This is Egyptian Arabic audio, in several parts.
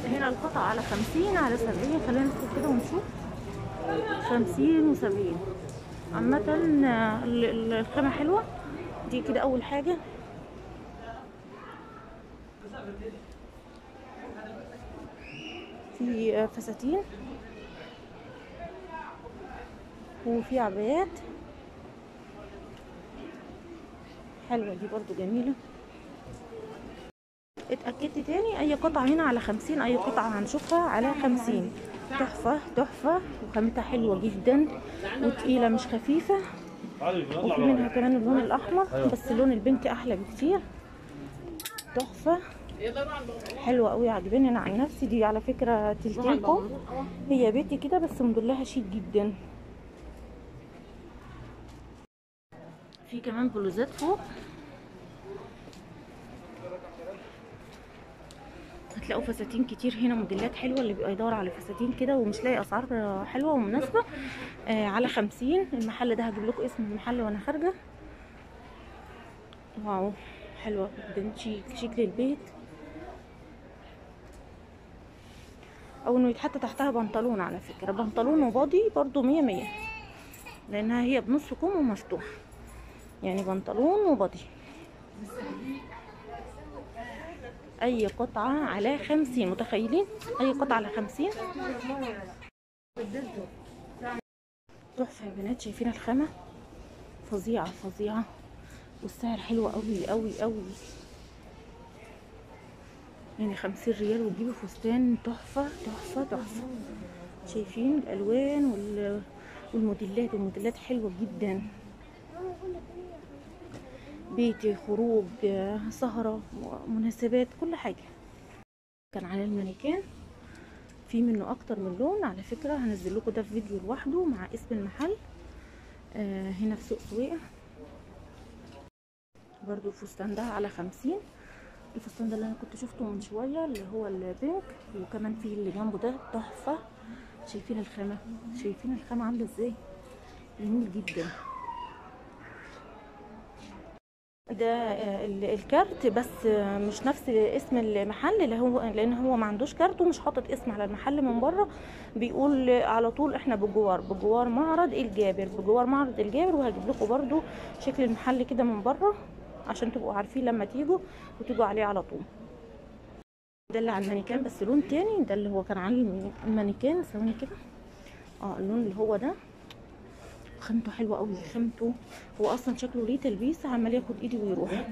هنا القطعة على خمسين على سبعين خلينا ندخل كده ونشوف خمسين وسبعين عامة آه، ال- ال- الخامة حلوة دي كده أول حاجة في آه، فساتين وفي عبايات حلوة دي برضو جميلة اتأكدت تاني أي قطعة هنا على خمسين أي قطعة هنشوفها على خمسين تحفة تحفة وخامتها حلوة جدا وتقيلة مش خفيفة وفي منها كمان اللون الأحمر بس اللون البنك أحلى بكتير تحفة حلوة قوي عجباني أنا عن نفسي دي على فكرة تلتينكم هي بيتي كده بس موديلها شيك جدا في كمان بلوزات فوق هتلاقوا فساتين كتير هنا موديلات حلوه اللي بيبقى يدور على فساتين كده ومش لاقي اسعار حلوه ومناسبه آه على خمسين المحل ده هجيب لكم اسم المحل وانا خارجه واو حلوه جدا شيك شيك للبيت او انه يتحط تحتها بنطلون على فكره بنطلون وبادي برضو مية مية لانها هي بنص كم ومفتوح يعني بنطلون وبادي اي قطعة على خمسين متخيلين اي قطعة على خمسين تحفة يا بنات شايفين الخامة فظيعة فظيعة والسعر حلو قوي قوي قوي يعني خمسين ريال وتجيبي فستان تحفة تحفة تحفة شايفين الالوان وال... والموديلات الموديلات حلوة جدا بيتي خروج آه، سهرة م- مناسبات كل حاجة كان على المانيكان في منه اكتر من لون على فكرة هنزل لكم ده في فيديو لوحده مع اسم المحل آه هنا في سوق سويقة برضو الفستان ده على خمسين الفستان ده اللي انا كنت شفته من شوية اللي هو البينك وكمان في اللي جنبه ده تحفة شايفين الخامة شايفين الخامة عاملة ازاي جميل جدا ده آه، ال- الكارت بس آه، مش نفس اسم المحل اللي هو لان هو ما عندوش كارت ومش حاطط اسم على المحل من بره بيقول على طول احنا بجوار بجوار معرض الجابر بجوار معرض الجابر وهجيب لكم برضو شكل المحل كده من بره عشان تبقوا عارفين لما تيجوا وتيجوا عليه على طول ده اللي على المانيكان بس لون تاني ده اللي هو كان على الم- المانيكان ثواني كده اه اللون اللي هو ده خامته حلوه قوي خامته هو اصلا شكله ليه تلبيس عمال ياخد ايدي ويروح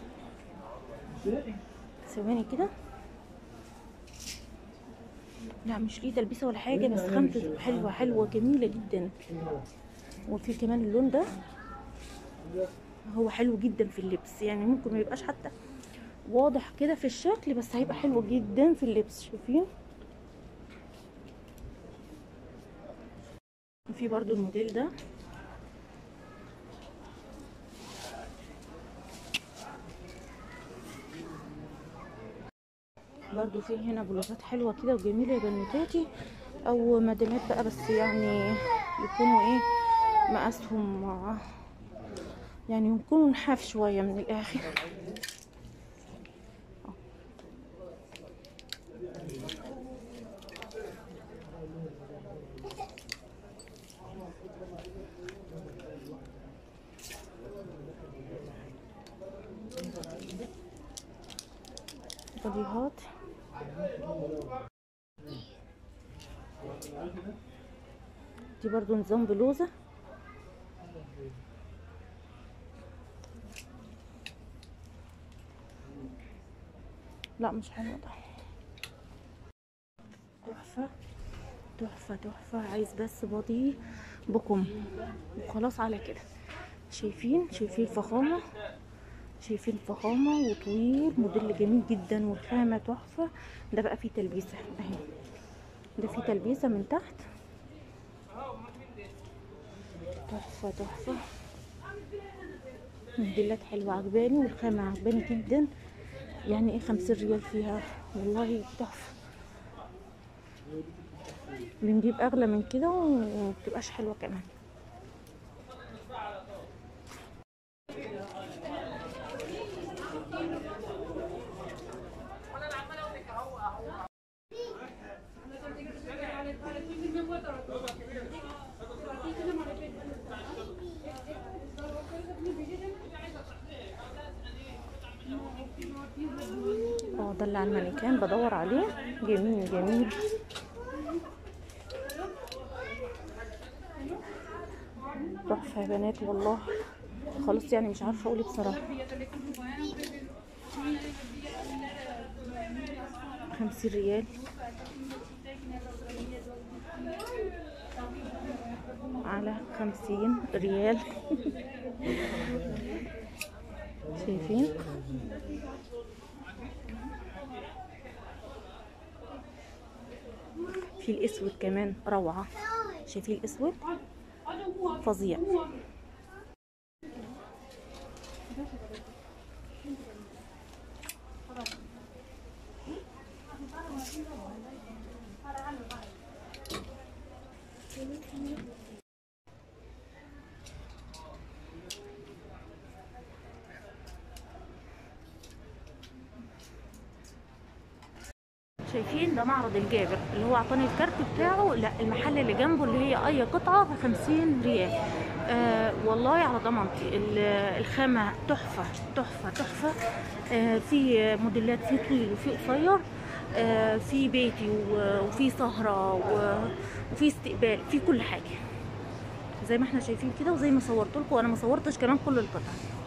ثواني كده لا مش ليه تلبيسه ولا حاجه بس خامته حلوه حلوه جميله جدا وفي كمان اللون ده هو حلو جدا في اللبس يعني ممكن ما يبقاش حتى واضح كده في الشكل بس هيبقى حلو جدا في اللبس شوفين وفي برضو الموديل ده برضو في هنا بلوزات حلوة كده وجميلة يا بنوتاتي او مدامات بقى بس يعني يكونوا ايه مقاسهم آه، يعني يكونوا نحاف شوية من الاخر بديهات دي برضو نظام بلوزة لا مش حلو ده تحفة تحفة تحفة عايز بس بادي بكم وخلاص على كده شايفين شايفين الفخامة شايفين فخامة وطويل موديل جميل جدا والخامة تحفة ده بقى فيه تلبيسة اهي ده فيه تلبيسة من تحت تحفة تحفة موديلات حلوة عجباني والخامة عجباني جدا يعني ايه خمسين ريال فيها والله تحفة بنجيب اغلى من كده ومبتبقاش حلوة كمان ده اللي على المانيكان بدور عليه جميل جميل تحفة يا بنات والله خلاص يعني مش عارفة اقول إيه بصراحة خمسين ريال على خمسين ريال شايفين في الاسود كمان روعة شايفين الاسود فظيع شايفين ده معرض الجابر اللي هو اعطاني الكارت بتاعه لا المحل اللي جنبه اللي هي اي قطعه ب 50 ريال آه والله على ضمانتي ال- الخامه تحفه تحفه تحفه آه في موديلات في طويل وفي قصير آه في بيتي و- وفي سهره و- وفي استقبال في كل حاجه زي ما احنا شايفين كده وزي ما صورت لكم وانا ما صورتش كمان كل القطع